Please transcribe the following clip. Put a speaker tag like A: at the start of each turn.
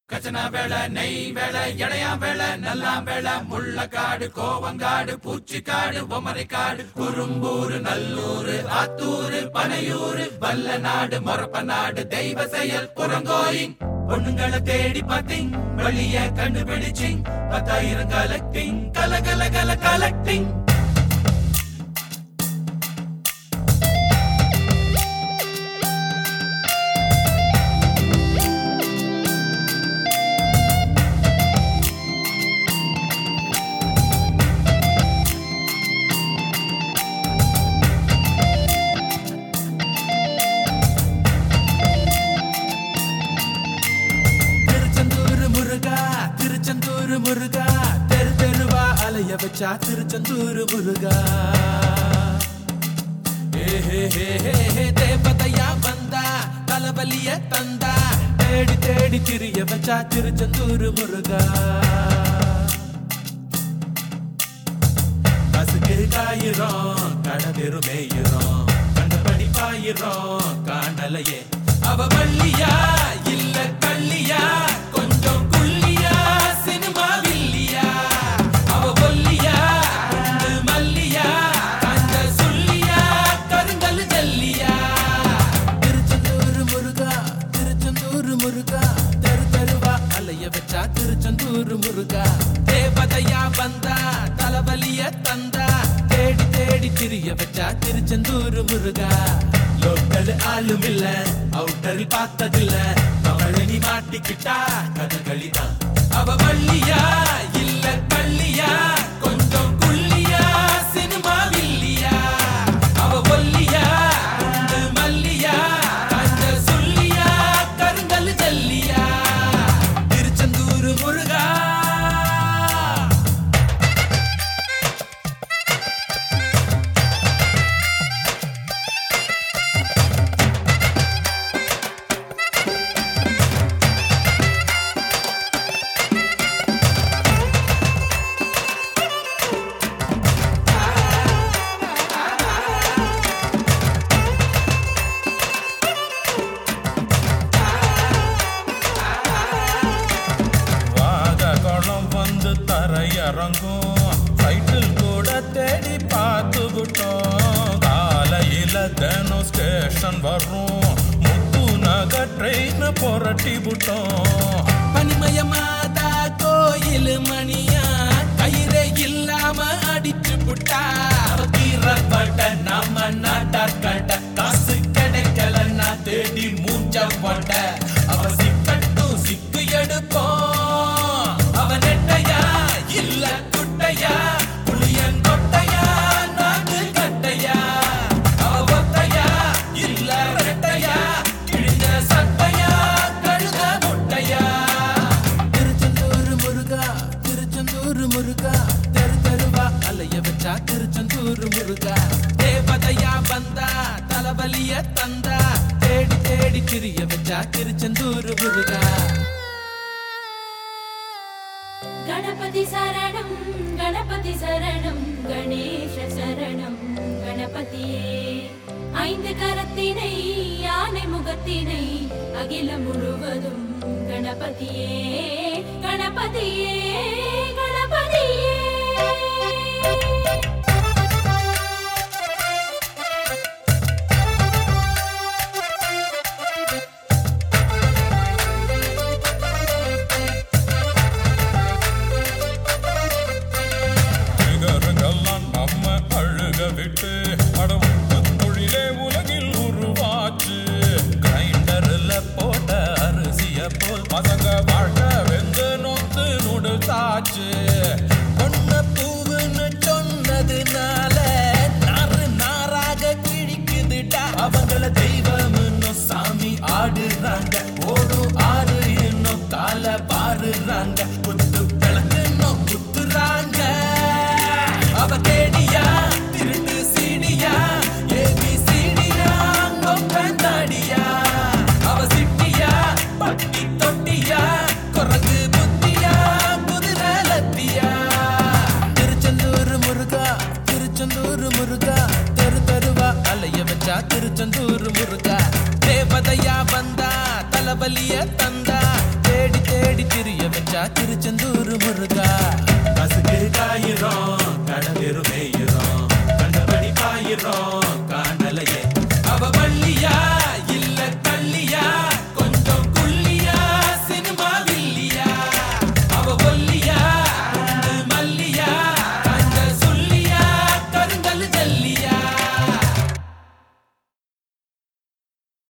A: கச்சனா வேலை நெய் வேலை இடையா வேலை நல்லா வேலை முள்ளக்காடு கோவங்காடு பூச்சிக்காடு பொமரைக்காடு குறும்பூரு நல்லூரு ஆத்தூரு பனையூரு வல்ல நாடு மொரப்ப நாடு தெய்வ செயல் புறங்கோயிங் பொண்ணுங்களை தேடி பார்த்தீங் வழிய கண்டுபிடிச்சிங் பத்தாயிரம் கலெக்டிங் கல கல கல கலெக்டிங் திருச்செந்தூர் முருகா திருச்செந்தூர் முருகா தெரு தெருவா அலைய வச்சா திருச்செந்தூர் முருகா ஏ ஹே ஹே ஹே ஹே தேவதையா வந்தா தலவலிய தந்தா தேடி தேடி திரிய வச்சா திருச்செந்தூர் முருகா பசுக்கு காயிரும் கடதெரு மேயிரும் கண்டபடி பாயிரும் காணலையே அவ வள்ளியா இல்ல கள்ளியா கொஞ்சம் குள்ளியா சினிமா வில்லியா அவ ஒல்லியா குண்டு மல்லியா காஞ்ச சொல்லியா கருங்கல் ஜல்லியா திருச்செந்தூர் முருகா திருச்செந்தூர் முருகா தெரு தெருவா அலைய வச்சா திருச்செந்தூர் முருகா தேவதையா வந்தா தலவலிய தந்தா தேடி தேடி திரிய வச்சா திருச்செந்தூர் முருகா லோக்கல் ஆளும் இல்ல அவுட்டரில் பார்த்ததில்ல அவளை நீ மாட்டிக்கிட்டா கதகளிதான் அவ வள்ளியா இல்ல கள்ளியா கொஞ்சம் குள்ளியா சினிமா வில்லியா அவ ஒல்லியா குண்டு மல்லியா காஞ்ச சொல்லியா கருங்கல் ஜல்லியா திருச்செந்தூர் முருகா
B: வாக குளம் வந்து தரையிறங்கும் சைக்கிள் கூட தேடி பார்த்து விட்டோம் காலையில தினம் ஸ்டேஷன் வரும் முத்து நகர் ட்ரெயின் புரட்டி விட்டோம்
A: பனிமயமாதா கோயில் மணியா கயிறே இல்லாம அடிச்சு புட்டா தீரப்பட்ட நம்ம நாட்டார் கட்ட காசு கிடைக்கலன்னா தேடி மூஞ்ச போட்ட அவ சிக்கட்டும் சிக்கு எடுப்போம் அவ நெட்டையா இல்ல குட்டையா புளியன் கொட்டையா நாட்டு கட்டையா அவ ஒத்தையா இல்ல ரெட்டையா கிழிஞ்ச சட்டையா கழுத முட்டையா திருச்செந்தூர் முருகா திருச்செந்தூர் முருகா தெரு தெருவா அலைய வச்சா திருச்செந்தூர் முருகா தேவதையா வந்தா தலவலிய தந்தா தேடி தேடி திரிய வச்சா திருச்செந்தூர் முருகா
C: गणपति शरणं गणपति शरणं गणेश शरणं கணபதியே ஐந்து கரத்தினை யானை முகத்தினை அகிலம் முழுவதும் கணபதியே கணபதியே கணபதியே
B: நிகருங்கெல்லாம் நம்ம அழுக விட்டு அடவுட்டு தொழிலே உலகில் உருவாச்சு கிரைண்டர்ல போட்ட அரிசிய போல் பசங்க வாழ்க்கை வெந்து நொந்து நுடுத்தாச்சு பொண்ண பூவுன்னு சொன்னதுனால நாறு நாராக கிழிக்குதுடா அவங்கள தெய்வம்னு சாமி ஆடுறாங்க ஓடும் ஆறு இன்னும் கால பாருறாங்க குத்து விளக்கு இன்னும் குத்துறாங்க அவ தேடியா திருட்டு சீடியா ஏபி சீடியா கொப்பந்தாடியா அவ சிட்டியா பட்டி தொட்டியா குரங்கு புத்தியா குதிரை லத்தியா திருச்செந்தூர் முருகா திருச்செந்தூர் முருகா தெரு தெருவா அலைய வச்சா திருச்செந்தூர் முருகா தேவதையா வந்தா தலவலிய தந்தா தேடி தேடி திரிய வச்சா திருச்செந்தூர் முருகா
A: பசுக்கு காயிறோம் கடவெரு மேயிறோம் கண்டபடி பாயிறோம்